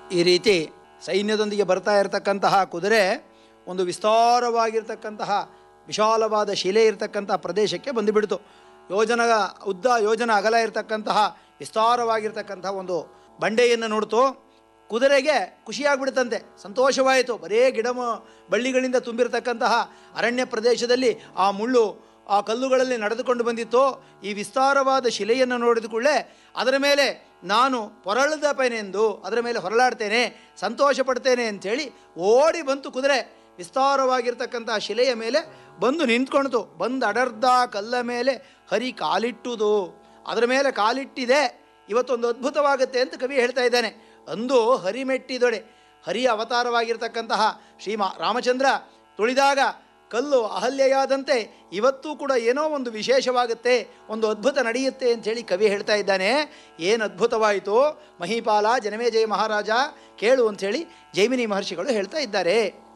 ಈ ರೀತಿ ಸೈನ್ಯದೊಂದಿಗೆ ಬರ್ತಾ ಇರತಕ್ಕಂತಹ ಕುದುರೆ ಒಂದು ವಿಸ್ತಾರವಾಗಿರ್ತಕ್ಕಂತಹ ವಿಶಾಲವಾದ ಶಿಲೆ ಇರತಕ್ಕಂತಹ ಪ್ರದೇಶಕ್ಕೆ ಬಂದುಬಿಡ್ತು ಯೋಜನ ಉದ್ದ ಯೋಜನ ಅಗಲ ಇರತಕ್ಕಂತಹ ವಿಸ್ತಾರವಾಗಿರ್ತಕ್ಕಂತಹ ಒಂದು ಬಂಡೆಯನ್ನು ನೋಡ್ತು ಕುದುರೆಗೆ ಖುಷಿಯಾಗ್ಬಿಡ್ತಂತೆ ಸಂತೋಷವಾಯಿತು ಬರೇ ಗಿಡ ಮ- ಬಳ್ಳಿಗಳಿಂದ ತುಂಬಿರತಕ್ಕಂತಹ ಅರಣ್ಯ ಪ್ರದೇಶದಲ್ಲಿ ಆ ಮುಳ್ಳು ಆ ಕಲ್ಲುಗಳಲ್ಲಿ ನಡೆದುಕೊಂಡು ಬಂದಿತ್ತು ಈ ವಿಸ್ತಾರವಾದ ಶಿಲೆಯನ್ನು ನೋಡಿದ ಕೂಡಲೇ ಅದರ ಮೇಲೆ ನಾನು ಪೊರಳದಪ್ಪನೆಂದು ಅದರ ಮೇಲೆ ಹೊರಳಾಡ್ತೇನೆ ಸಂತೋಷ ಪಡ್ತೇನೆ ಅಂಥೇಳಿ ಓಡಿ ಬಂತು ಕುದುರೆ ವಿಸ್ತಾರವಾಗಿರ್ತಕ್ಕಂತಹ ಶಿಲೆಯ ಮೇಲೆ ಬಂದು ನಿಂತ್ಕೊಳ್ತು ಬಂದು ಅಡರ್ಧ ಕಲ್ಲ ಮೇಲೆ ಹರಿ ಕಾಲಿಟ್ಟುದು ಅದರ ಮೇಲೆ ಕಾಲಿಟ್ಟಿದೆ ಇವತ್ತೊಂದು ಅದ್ಭುತವಾಗುತ್ತೆ ಅಂತ ಕವಿ ಹೇಳ್ತಾ ಇದ್ದಾನೆ ಅಂದು ಹರಿಮೆಟ್ಟಿದೊಡೆ ಹರಿಯ ಅವತಾರವಾಗಿರ್ತಕ್ಕಂತಹ ಶ್ರೀಮಾ ರಾಮಚಂದ್ರ ತುಳಿದಾಗ ಕಲ್ಲು ಅಹಲ್ಯೆಯಾದಂತೆ ಇವತ್ತೂ ಕೂಡ ಏನೋ ಒಂದು ವಿಶೇಷವಾಗುತ್ತೆ ಒಂದು ಅದ್ಭುತ ನಡೆಯುತ್ತೆ ಅಂಥೇಳಿ ಕವಿ ಹೇಳ್ತಾ ಇದ್ದಾನೆ ಏನು ಅದ್ಭುತವಾಯಿತು ಮಹಿಪಾಲ ಜನಮೇಜಯ ಮಹಾರಾಜ ಕೇಳು ಅಂಥೇಳಿ ಜೈಮಿನಿ ಮಹರ್ಷಿಗಳು ಹೇಳ್ತಾ ಇದ್ದಾರೆ